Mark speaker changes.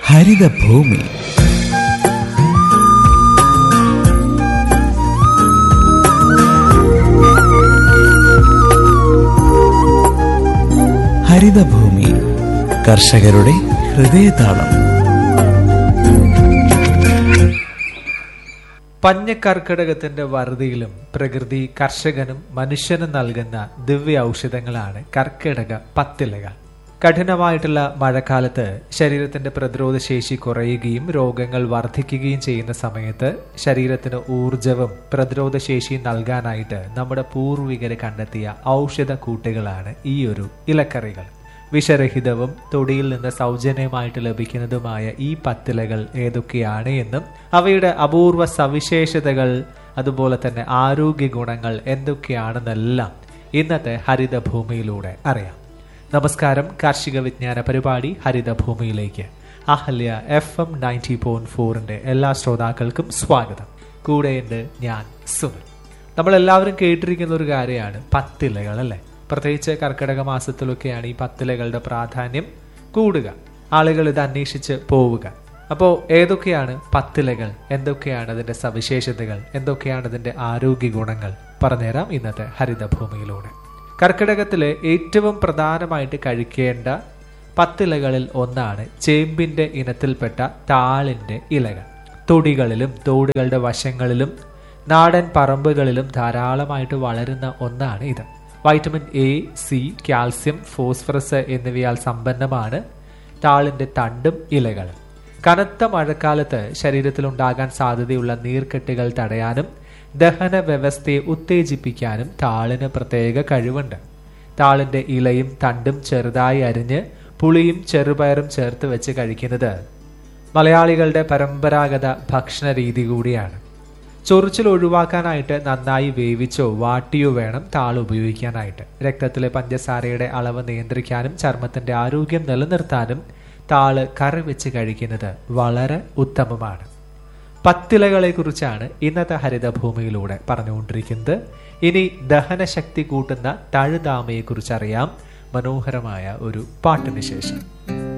Speaker 1: ഹരിതഭൂമി ഹരിതഭൂമി കർഷകരുടെ ഹൃദയതാളം
Speaker 2: പഞ്ഞക്കർക്കിടകത്തിന്റെ വറുതിയിലും പ്രകൃതി കർഷകനും മനുഷ്യനും നൽകുന്ന ദിവ്യ ഔഷധങ്ങളാണ് കർക്കിടക പത്തിലകൾ കഠിനമായിട്ടുള്ള മഴക്കാലത്ത് ശരീരത്തിന്റെ പ്രതിരോധ ശേഷി കുറയുകയും രോഗങ്ങൾ വർദ്ധിക്കുകയും ചെയ്യുന്ന സമയത്ത് ശരീരത്തിന് ഊർജവും പ്രതിരോധ ശേഷിയും നൽകാനായിട്ട് നമ്മുടെ പൂർവികര് കണ്ടെത്തിയ ഔഷധ കൂട്ടുകളാണ് ഈ ഒരു ഇലക്കറികൾ വിഷരഹിതവും തൊടിയിൽ നിന്ന് സൗജന്യമായിട്ട് ലഭിക്കുന്നതുമായ ഈ പത്തിലകൾ ഏതൊക്കെയാണ് എന്നും അവയുടെ അപൂർവ സവിശേഷതകൾ അതുപോലെ തന്നെ ആരോഗ്യ ഗുണങ്ങൾ എന്തൊക്കെയാണെന്നെല്ലാം ഇന്നത്തെ ഹരിതഭൂമിയിലൂടെ അറിയാം നമസ്കാരം കാർഷിക വിജ്ഞാന പരിപാടി ഹരിതഭൂമിയിലേക്ക് Ahalya F M ninety point ഫോറിന്റെ എല്ലാ ശ്രോതാക്കൾക്കും സ്വാഗതം കൂടെയുണ്ട് ഞാൻ സുനിൽ നമ്മളെല്ലാവരും കേട്ടിരിക്കുന്ന ഒരു കാര്യമാണ് പത്തിലകൾ അല്ലേ പ്രത്യേകിച്ച് കർക്കിടക മാസത്തിലൊക്കെയാണ് ഈ പത്തിലകളുടെ പ്രാധാന്യം കൂടുക ആളുകൾ ഇത് അന്വേഷിച്ച് പോവുക അപ്പോൾ ഏതൊക്കെയാണ് പത്തിലകൾ എന്തൊക്കെയാണ് അതിന്റെ സവിശേഷതകൾ എന്തൊക്കെയാണ് അതിന്റെ ആരോഗ്യ ഗുണങ്ങൾ പറഞ്ഞുതരാം ഇന്നത്തെ ഹരിതഭൂമിയിലൂടെ കർക്കിടകത്തിലെ ഏറ്റവും പ്രധാനമായിട്ട് കഴിക്കേണ്ട പത്തിലകളിൽ ഒന്നാണ് ചേമ്പിന്റെ ഇനത്തിൽപ്പെട്ട താളിന്റെ ഇലകൾ തൊടികളിലും തോടുകളുടെ വശങ്ങളിലും നാടൻ പറമ്പുകളിലും ധാരാളമായിട്ട് വളരുന്ന ഒന്നാണ് ഇത് vitamin A C calcium phosphorus എന്നിവയാൽ സമ്പന്നമാണ് താളിന്റെ തണ്ടും ഇലകളും കനത്ത മഴക്കാലത്ത് ശരീരത്തിൽ ഉണ്ടാകാൻ സാധ്യതയുള്ള നീർക്കെട്ടുകൾ തടയാനും ദഹന വ്യവസ്ഥയെ ഉത്തേജിപ്പിക്കാനും താളിന് പ്രത്യേക കഴിവുണ്ട് താളിന്റെ ഇലയും തണ്ടും ചെറുതായി അരിഞ്ഞ് പുളിയും ചെറുപയറും ചേർത്ത് വെച്ച് കഴിക്കുന്നത് മലയാളികളുടെ പരമ്പരാഗത ഭക്ഷണ രീതി കൂടിയാണ് ചൊറിച്ചിൽ ഒഴിവാക്കാനായിട്ട് നന്നായി വേവിച്ചോ വാട്ടിയോ വേണം താൾ ഉപയോഗിക്കാനായിട്ട് രക്തത്തിലെ പഞ്ചസാരയുടെ അളവ് നിയന്ത്രിക്കാനും ചർമ്മത്തിന്റെ ആരോഗ്യം നിലനിർത്താനും താള് കറി വെച്ച് കഴിക്കുന്നത് വളരെ ഉത്തമമാണ് പത്തിലകളെ കുറിച്ചാണ് ഇന്നത്തെ ഹരിതഭൂമിയിലൂടെ പറഞ്ഞുകൊണ്ടിരിക്കുന്നത് ഇനി ദഹനശക്തി കൂട്ടുന്ന തഴുതാമയെ കുറിച്ച് അറിയാം മനോഹരമായ ഒരു പാട്ടിന് ശേഷം